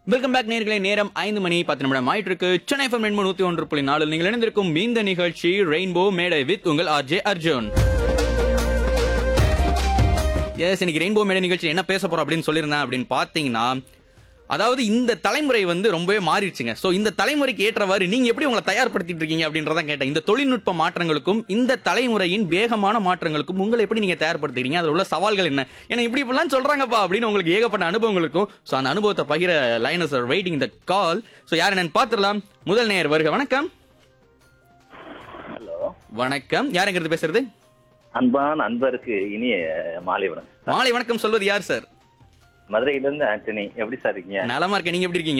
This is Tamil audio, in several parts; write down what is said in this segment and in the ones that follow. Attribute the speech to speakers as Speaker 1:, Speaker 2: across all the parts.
Speaker 1: வெல்கம் பேக் நேர்களை நேரம் ஐந்து மணி பத்து நிமிடம் ஆயிட்டு இருக்கு சென்னை எஃப்எம் எண்பது நூத்தி ஒன்று புள்ளி நாலு நீங்கள் இணைந்திருக்கும் இந்த நிகழ்ச்சி ரெயின்போ மேடை வித் உங்கள் ஆர்ஜே அர்ஜுன் எஸ் இன்னைக்கு ரெயின்போ மேடை நிகழ்ச்சி என்ன பேச போறோம் அப்படின்னு சொல்லியிருந்தேன் அப்படின்னு பாத்தீங்கன்னா அதாவது இந்த தலைமுறை வந்து ரொம்பவே மாறிடுச்சுங்க சோ இந்த தலைமுறைக்கு ஏற்றவாறு நீங்க எப்படி உங்களை தயார்படுத்திட்டு இருக்கீங்க அப்படின்றதான் கேட்டேன் இந்த தொழில்நுட்ப மாற்றங்களுக்கும் இந்த தலைமுறையின் வேகமான மாற்றங்களுக்கும் உங்களை எப்படி நீங்க தயார்படுத்துறீங்க அதுல உள்ள சவால்கள் என்ன ஏன்னா இப்படி இப்படிலாம் சொல்றாங்கப்பா அப்படின்னு உங்களுக்கு ஏகப்பட்ட அனுபவங்களுக்கும் சோ அந்த அனுபவத்தை பகிர lines are waiting the call so யார் என்னன்னு பாத்துடலாம் முதல் நேயர் வருக வணக்கம்
Speaker 2: ஹலோ
Speaker 1: வணக்கம் யாருங்கிறது பேசுறது
Speaker 2: அன்பான அன்பருக்கு இனிய மாலை வணக்கம்
Speaker 1: மாலை வணக்கம் சொல்வது யார் சார்
Speaker 2: மதுரையில இருந்து ஆண்டனி எப்படி சார் இருக்கீங்க
Speaker 1: நலமா இருக்கேன் நீங்க எப்படி இருக்கீங்க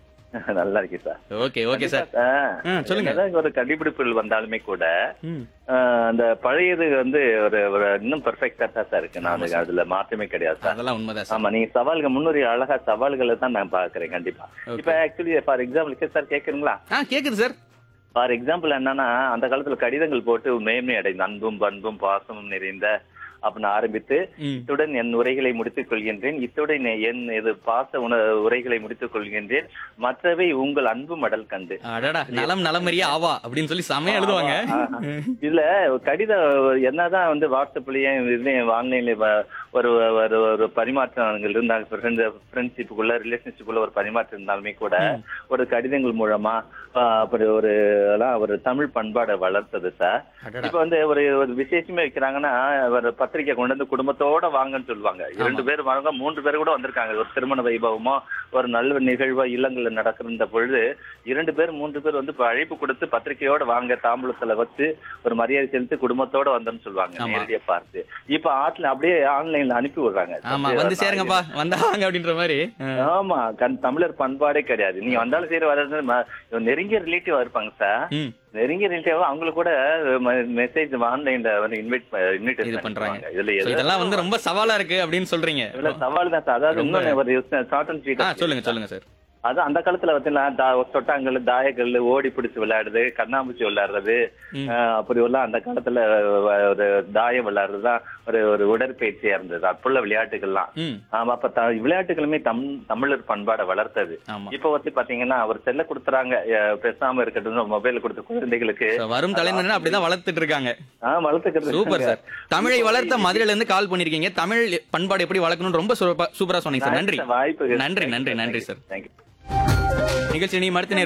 Speaker 2: நல்லா இருக்கேன் சார்
Speaker 1: ஓகே ஓகே சார்
Speaker 2: ஆ,
Speaker 1: ஆ, சொல்லுங்க.
Speaker 2: என்னதான் ஒரு கண்டுபிடிப்புகள் வந்தாலுமே கூட
Speaker 1: ம்
Speaker 2: ஆ, அந்த பழையது வந்து ஒரு ஒரு இன்னும் பெர்ஃபெக்டா தான் சார் இருக்கு நான் அதுக்கு அதுல மாற்றமே கிடையாது சார்
Speaker 1: அதெல்லாம் உண்மைதான் சார்
Speaker 2: ஆமா நீங்க சவால்கள் முன்னுரை அழகா சவால்களை தான் நான் பாக்குறேன் கண்டிப்பா
Speaker 1: Okay.
Speaker 2: இப்ப ஆக்சுவலி ஃபார் எக்ஸாம்பிள் சார் கேக்குறீங்களா
Speaker 1: ஆ கேக்குது சார்
Speaker 2: ஃபார் எக்ஸாம்பிள் என்னன்னா அந்த காலத்துல கடிதங்கள் போட்டு மேன்மை அடைந்த அன்பும் பண்பும் பாசமும் நிறைந்த அப்படின்னு ஆரம்பித்து
Speaker 1: ம்
Speaker 2: இத்துடன் என் உரைகளை முடித்துக் கொள்கின்றேன் இத்துடன் என் இது பாச உண உரைகளை முடித்துக் கொள்கின்றேன் மற்றவை உங்கள் அன்பு மடல் கண்டு
Speaker 1: அடடா நலம் நலமறியா ஆவா அப்படின்னு சொல்லி செமையா எழுதுவாங்க
Speaker 2: ஆஹா. இதுல கடிதம் என்னதான் வந்து வாட்ஸ்அப்லயும் இதுலயும் ஆன்லைன்ல ஒரு ஒரு ஒரு பரிமாற்றம் இருந்தாங்க ஃப்ரெண்ட்ஷிப்புக்குள்ள ரிலேஷன்ஷிப்புக்குள்ள ஒரு பரிமாற்றம் இருந்தாலுமே கூட ஒரு கடிதங்கள் மூலமா ஆஹ், அப்படி ஒரு எல்லாம் ஒரு தமிழ் பண்பாடை வளர்த்தது சார்
Speaker 1: அடடா
Speaker 2: இப்ப வந்து ஒரு ஒரு விசேஷமே வைக்கிறாங்கன்னா ஒரு பத்திரிக்கை கொண்டு வந்து குடும்பத்தோட வாங்கன்னு சொல்லுவாங்க இரண்டு பேர் வாங்க மூன்று பேர் கூட வந்திருக்காங்க ஒரு திருமண வைபவமோ ஒரு நல்ல நிகழ்வோ இல்லங்கள்ல நடக்கிற பொழுது இரண்டு பேர் மூன்று பேர் வந்து இப்ப அழைப்பு கொடுத்து பத்திரிக்கையோட வாங்க தாம்பூலத்துல வச்சு ஒரு மரியாதை செலுத்தி குடும்பத்தோட வந்தோம்னு சொல்லுவாங்க
Speaker 1: ஆமா.
Speaker 2: நேரடியா பார்த்து இப்ப ஆட்ல அப்படியே ஆன்லைன்ல அனுப்பி விடுறாங்க
Speaker 1: ஆமா வந்து சேருங்கப்பா வந்தாங்க அப்படின்ற மாதிரி ஆ.
Speaker 2: ஆமா கண் தமிழர் பண்பாடே கிடையாது நீங்க வந்தாலும் சரி வர்றது ம- நெருங்கிய ரிலேட்டிவா இருப்பாங்க சார்
Speaker 1: ம்
Speaker 2: நெருங்கிய ரிலேட்டிவா அவங்களுக்கு கூட மெசேஜ் ஆன்லைன்ல வந்து இன்வைட் இன்வைட்
Speaker 1: இது பண்றாங்க
Speaker 2: இதுல
Speaker 1: So,
Speaker 2: எது-
Speaker 1: இதெல்லாம் வந்து ரொம்ப சவாலா இருக்கு அப்படின்னு சொல்றீங்க
Speaker 2: இதுல சவால் தான் சார் அதாவது
Speaker 1: ரொம்ப-
Speaker 2: இன்னொன்னு ஒரு ஷார்ட் அண்ட் ஸ்வீட்
Speaker 1: ஆ சொல்லுங்க சொல்லுங்க சார்
Speaker 2: அது அந்த காலத்துல பாத்தீங்கன்னா தா- தொட்டாங்கல் தாயக்கல் ஓடி பிடிச்சு விளையாடுறது கண்ணாமூச்சி விளையாடுறது
Speaker 1: ம்.
Speaker 2: ஆஹ் அப்படி எல்லாம் அந்த காலத்துல வ- ஒரு தாயம் விளையாடுறது தான் ஒரு ஒரு உடற்பயிற்சியா இருந்தது அப்புள்ள விளையாட்டுகள்லாம்
Speaker 1: ம்
Speaker 2: ஆமா அப்ப த- விளையாட்டுகளுமே தம் தமிழர் பண்பாடை வளர்த்தது
Speaker 1: ஆமா
Speaker 2: இப்ப வந்து பாத்தீங்கன்னா அவர் செல்ல கொடுத்துறாங்க அஹ் பேசாம இருக்கட்டும் மொபைல் கொடுத்த குழந்தைகளுக்கு
Speaker 1: So, வரும் தலைமுறை அப்படிதான் வளர்த்துட்டு இருக்காங்க
Speaker 2: ஆஹ் வளர்த்துக்கிறது
Speaker 1: சூப்பர் சார் தமிழை வளர்த்த மதுரையில இருந்து கால் பண்ணிருக்கீங்க தமிழ் பண்பாடு எப்படி வளர்க்கணும்னு ரொம்ப சூப்பரா சூப்பரா சொன்னீங்க சார் நன்றி
Speaker 2: வாய்ப்பு
Speaker 1: நன்றி நன்றி நன்றி சார்
Speaker 2: தேங்க்யூ
Speaker 1: நிகழ்ச்சி நீ மறுத்து